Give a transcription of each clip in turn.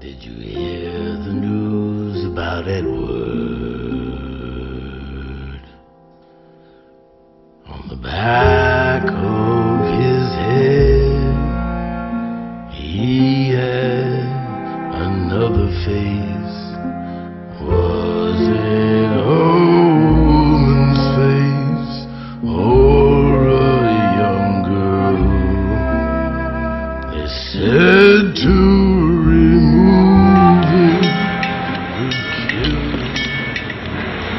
Did you hear the news about Edward? On the back of his head, he had another face. Was it a woman's face or a young girl? They said to remove it would kill it.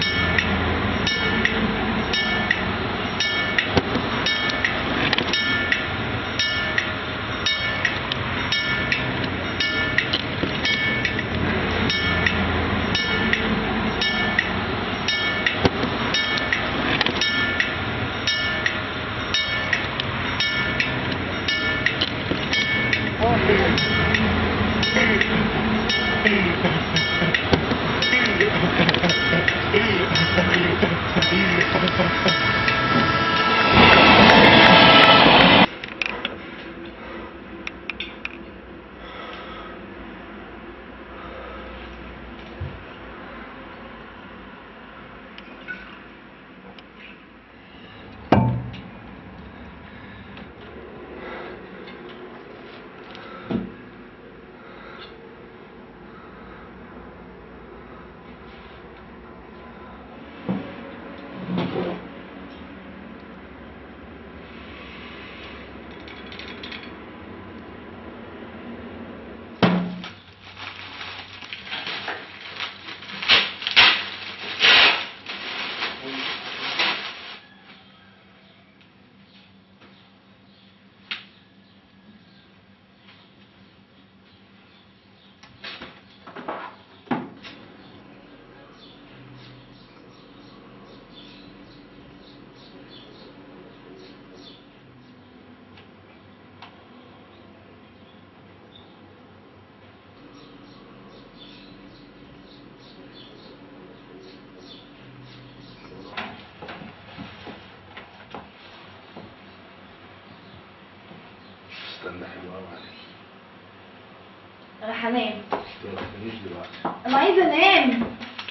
استنى حلو قوي عليك انا هنام ما تستنيش دلوقتي انا عايزه انام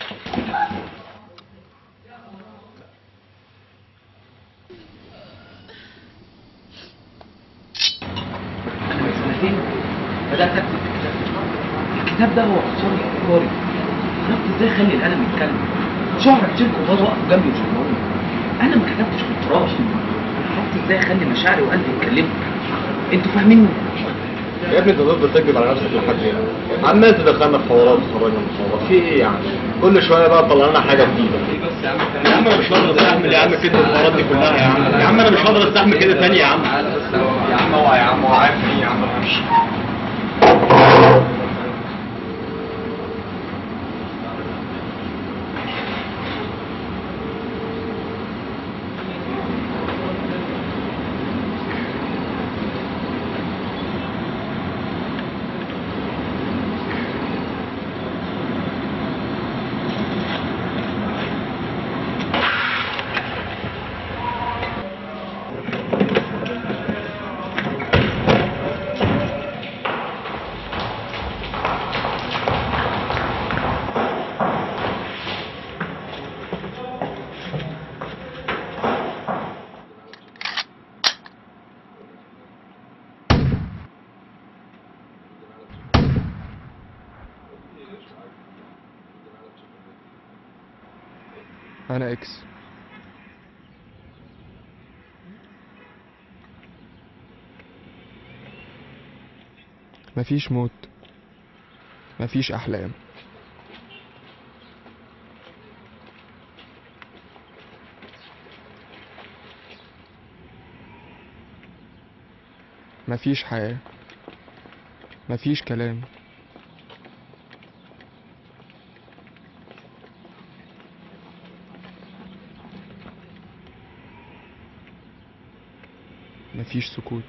انا من سنتين بدات اكتب كتاب الكتاب ده هو اختصار افكاري عرفت ازاي اخلي القلم يتكلم شهر كتير كبار وقفوا جنبي وشمروني انا ما كتبتش في التراث عرفت ازاي اخلي مشاعري وقلبي يتكلموا انتوا فاهميني يا ابني انت تفضل تكذب على نفسك لحد امتى؟ عمال تدخلنا في حوارات وتخرجنا من حوارات في ايه يعني؟ كل شويه بقى تطلع لنا حاجه جديده يا عم انا مش هقدر استحمل يا عم كده الحوارات دي كلها يا عم يا عم انا مش هقدر استحمل كده تاني يا عم يا عم هو يا عم هو عارف ايه يا عم انا همشي انا اكس مفيش موت مفيش احلام مفيش حياة مفيش كلام مفيش سكوت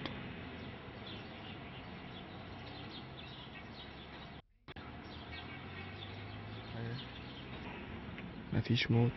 مفيش موت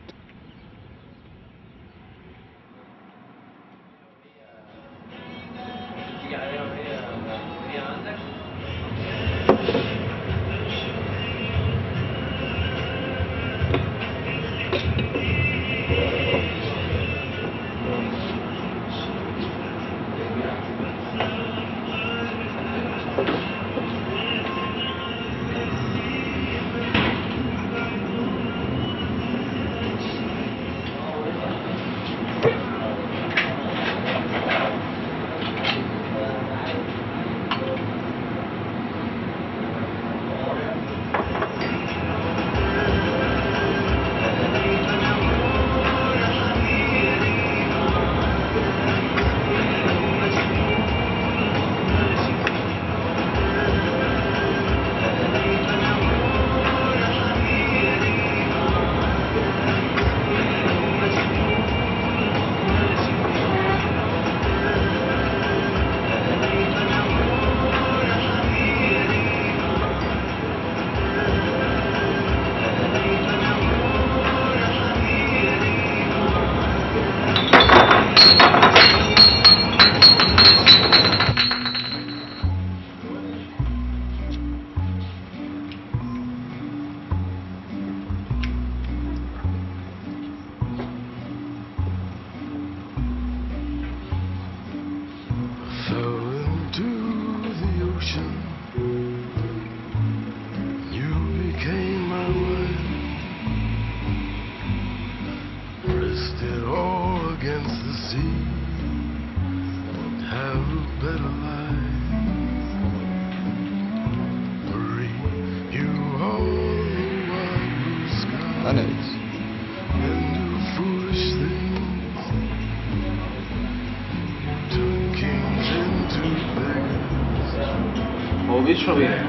هو بيشرب ايه؟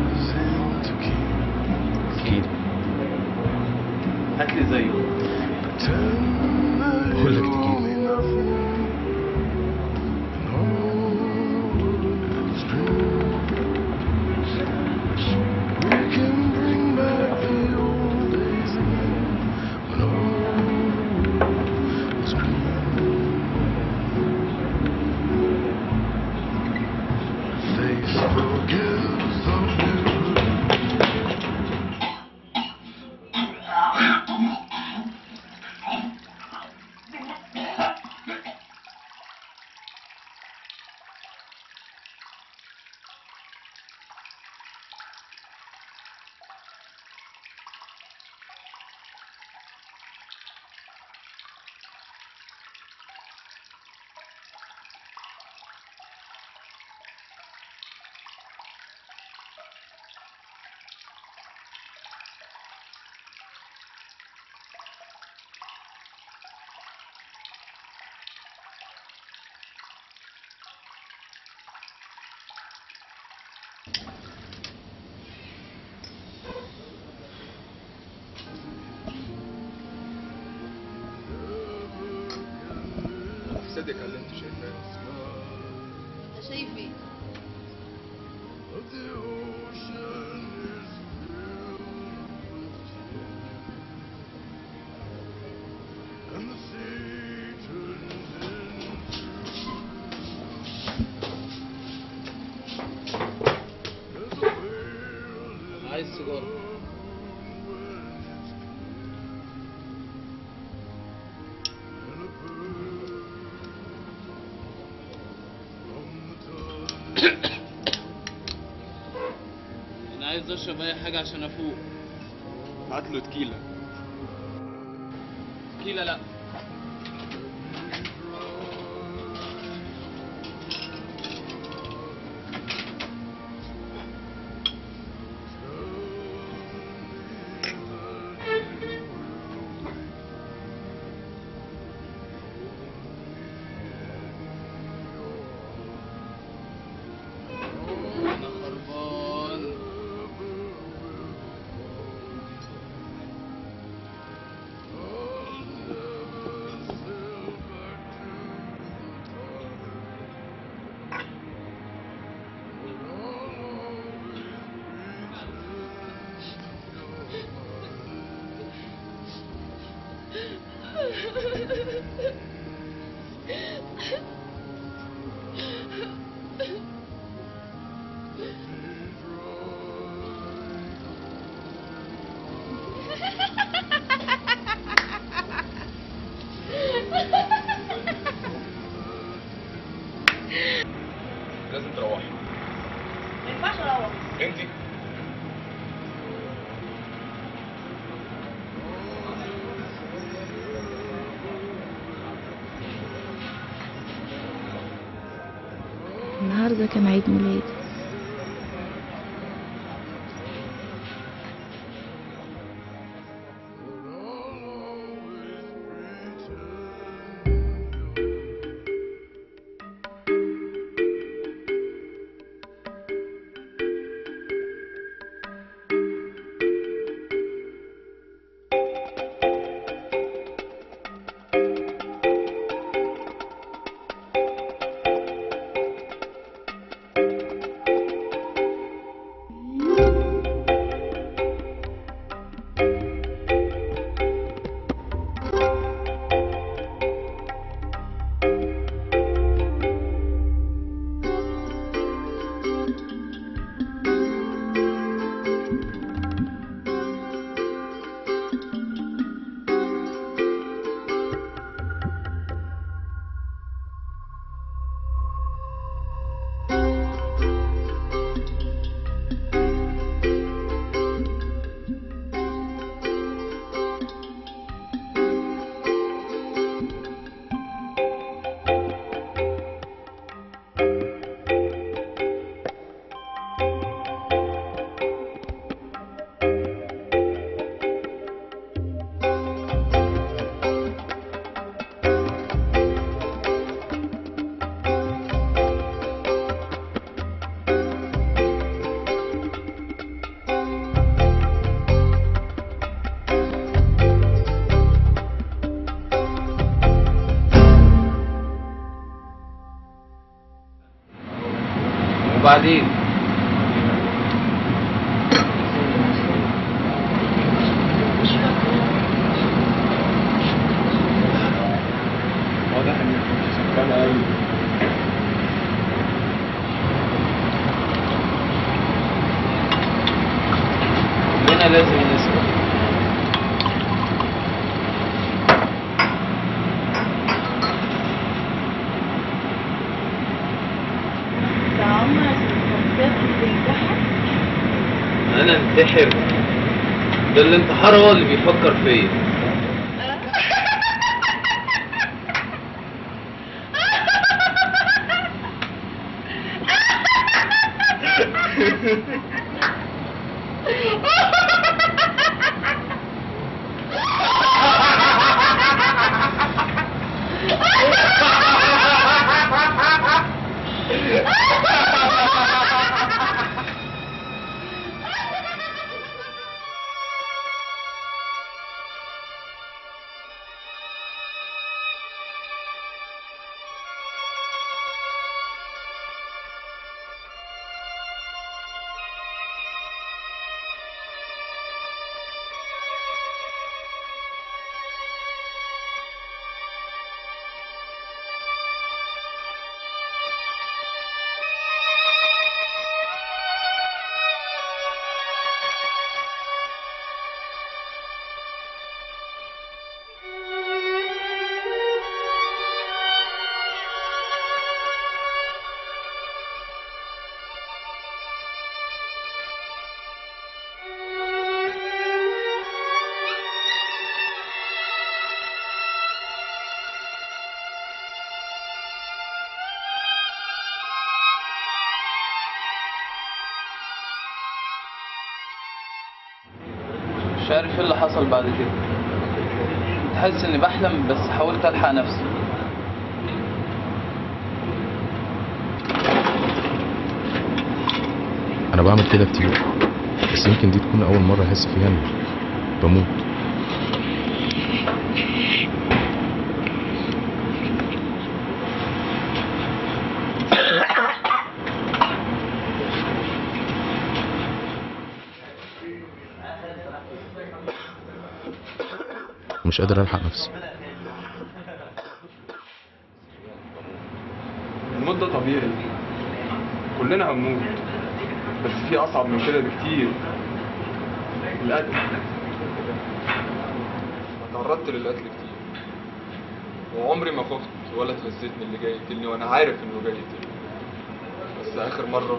اكيد هات لي زيه بقول لك تكيل صدق كلمت شايفاه انت شايف ايه؟ عايز سيجاره انا عايز اشرب اي حاجه عشان افوق هات له تكيلة تكيلا لا انا خربان لازم تروحي ما ينفعش اروح انت النهاردة كان عيد ميلادي بعدين واضح ان كنت سكران قوي كلنا لازم نسكت ده عمرك ما بتنجحك انا انتحر ده الانتحار هو اللي بيفكر فيا مش عارف ايه اللي حصل بعد كده تحس اني بحلم بس حاولت الحق نفسي انا بعمل كده كتير بس يمكن دي تكون اول مره احس فيها اني بموت مش قادر الحق نفسي الموت ده طبيعي كلنا هنموت بس في اصعب من كده بكتير القتل تعرضت للقتل كتير وعمري ما خفت ولا اتهزيت من اللي جاي يقتلني وانا عارف انه جاي يقتلني بس اخر مره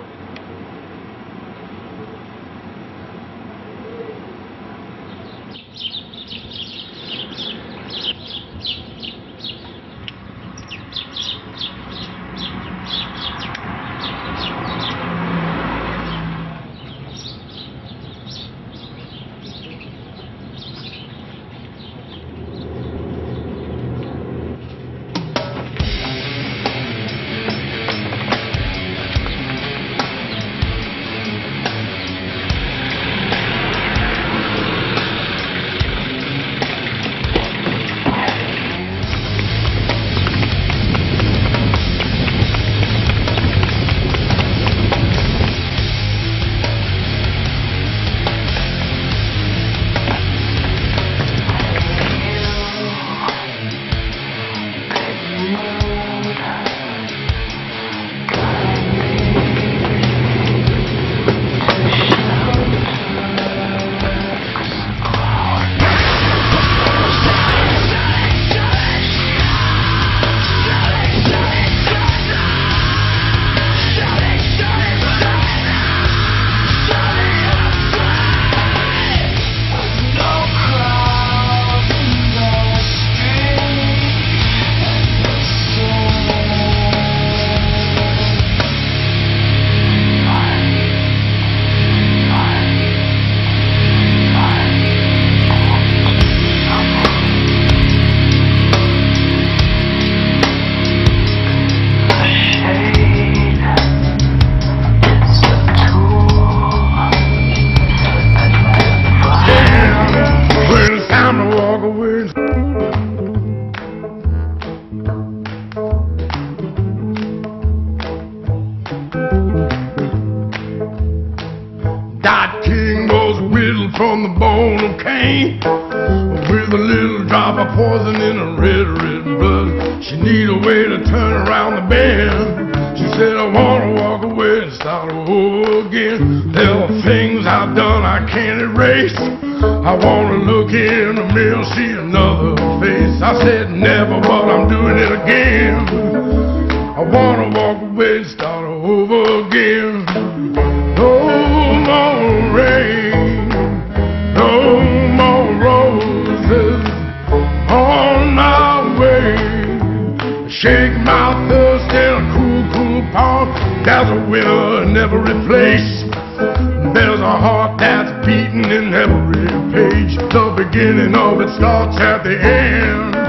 written from the bone of Cain. With a little drop of poison in her red, red blood. She need a way to turn around the bend. She said, I wanna walk away and start over again. There are things I've done I can't erase. I wanna look in the mirror, see another face. I said never, but I'm doing it again. I wanna walk away and start over again. No more rain, no more roses on my way. Shake my thirst in a cool, cool pond. There's a winner in every place. There's a heart that's beating in every page. The beginning of it starts at the end.